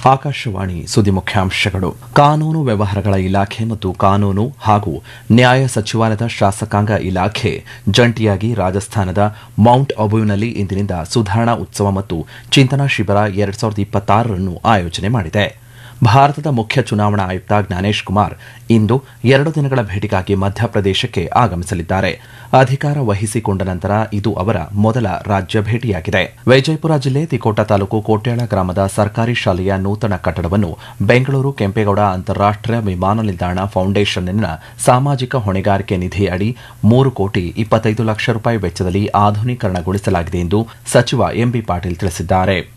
ಆಕಾಶವಾಣಿ ಸುದ್ದಿ ಮುಖ್ಯಾಂಶಗಳು ಕಾನೂನು ವ್ಯವಹಾರಗಳ ಇಲಾಖೆ ಮತ್ತು ಕಾನೂನು ಹಾಗೂ ನ್ಯಾಯ ಸಚಿವಾಲಯದ ಶಾಸಕಾಂಗ ಇಲಾಖೆ ಜಂಟಿಯಾಗಿ ರಾಜಸ್ಥಾನದ ಮೌಂಟ್ ಅಬುವಿನಲ್ಲಿ ಇಂದಿನಿಂದ ಸುಧಾರಣಾ ಉತ್ಸವ ಮತ್ತು ಚಿಂತನಾ ಶಿಬಿರ ಎರಡ್ ಸಾವಿರದ ಇಪ್ಪತ್ತಾರರನ್ನು ಆಯೋಜನೆ ಮಾಡಿದೆ ಭಾರತದ ಮುಖ್ಯ ಚುನಾವಣಾ ಆಯುಕ್ತ ಜ್ಞಾನೇಶ್ ಕುಮಾರ್ ಇಂದು ಎರಡು ದಿನಗಳ ಭೇಟಿಗಾಗಿ ಮಧ್ಯಪ್ರದೇಶಕ್ಕೆ ಆಗಮಿಸಲಿದ್ದಾರೆ ಅಧಿಕಾರ ವಹಿಸಿಕೊಂಡ ನಂತರ ಇದು ಅವರ ಮೊದಲ ರಾಜ್ಯ ಭೇಟಿಯಾಗಿದೆ ವಿಜಯಪುರ ಜಿಲ್ಲೆ ತಿಕೋಟ ತಾಲೂಕು ಕೋಟ್ಯಾಳ ಗ್ರಾಮದ ಸರ್ಕಾರಿ ಶಾಲೆಯ ನೂತನ ಕಟ್ಟಡವನ್ನು ಬೆಂಗಳೂರು ಕೆಂಪೇಗೌಡ ಅಂತಾರಾಷ್ಟೀಯ ವಿಮಾನ ನಿಲ್ದಾಣ ಫೌಂಡೇಶನ್ನ ಸಾಮಾಜಿಕ ಹೊಣೆಗಾರಿಕೆ ನಿಧಿ ಅಡಿ ಮೂರು ಕೋಟಿ ಇಪ್ಪತ್ತೈದು ಲಕ್ಷ ರೂಪಾಯಿ ವೆಚ್ಚದಲ್ಲಿ ಆಧುನೀಕರಣಗೊಳಿಸಲಾಗಿದೆ ಎಂದು ಸಚಿವ ಎಂಬಿ ಪಾಟೀಲ್ ತಿಳಿಸಿದ್ದಾರೆ